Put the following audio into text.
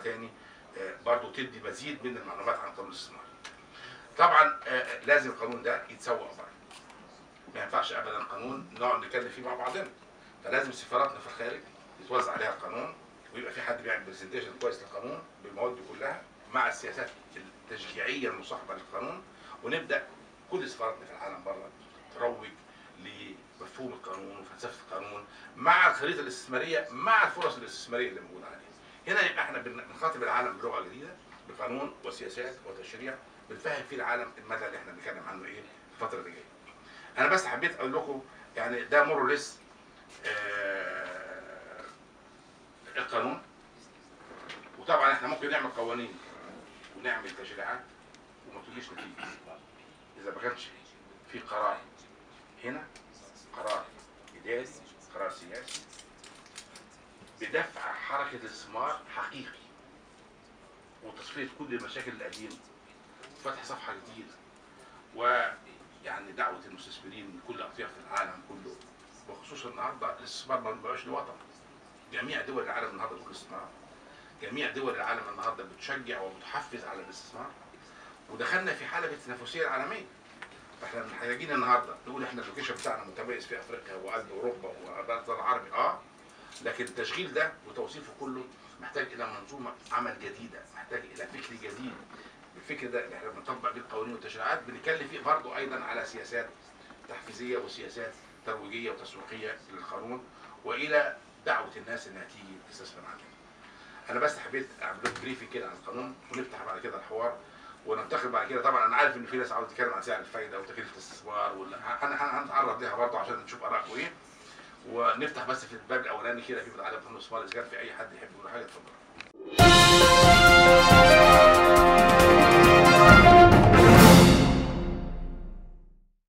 تاني آه، برضو تدي مزيد من المعلومات عن قانون الاستثمار طبعا آه، لازم القانون ده يتسوق بره ما ينفعش ابدا قانون نقعد نتكلم فيه مع بعضنا فلازم سفاراتنا في الخارج يتوزع عليها القانون ويبقى في حد بيعمل برزنتيشن كويس للقانون بالمواد دي كلها مع السياسات التشجيعيه المصاحبه للقانون ونبدا كل سفاراتنا في العالم بره تروج لمفهوم القانون وفلسفه القانون مع الخريطه الاستثماريه مع الفرص الاستثماريه اللي موجوده عليها. هنا يبقى احنا بن- بنخاطب العالم بلغه جديده بقانون وسياسات وتشريع بنفهم فيه العالم المدى اللي احنا بنتكلم عنه ايه الفتره اللي جايه. انا بس حبيت اقول لكم يعني ده مورلس آه القانون وطبعا احنا ممكن نعمل قوانين ونعمل تشريعات وما تجيش نتيجه اذا ما كانش في قرار هنا قرار اداري قرار سياسي بدفع حركه الاستثمار حقيقي وتصفيه كل المشاكل القديمه وفتح صفحه جديده ويعني دعوه المستثمرين من كل اطياف العالم كله وخصوصا النهارده الاستثمار ما بقاش له وطن جميع دول العالم النهارده بتقول استثمار جميع دول العالم النهارده بتشجع وبتحفز على الاستثمار ودخلنا في حاله التنافسيه العالميه فاحنا محتاجين النهارده نقول احنا اللوكيشن بتاعنا متميز في افريقيا وقلب اوروبا والوطن العربي اه لكن التشغيل ده وتوصيفه كله محتاج الى منظومه عمل جديده محتاج الى فكر جديد الفكر ده اللي احنا بنطبق بيه القوانين والتشريعات بنتكلم فيه برضه ايضا على سياسات تحفيزيه وسياسات ترويجيه وتسويقيه للقانون والى دعوه الناس انها تيجي تستثمر عندنا. انا بس حبيت اعمل لكم بريفنج كده عن القانون ونفتح بعد كده الحوار وننتقل بعد كده طبعا انا عارف ان في ناس عاوزه تتكلم عن سعر الفايده وتكلفه الاستثمار ولا انا هنتعرض ليها برضه عشان نشوف ارائكم ايه ونفتح بس في الباب الاولاني كده في على قانون الاستثمار اذا كان في اي حد يحب يقول حاجه اتفضل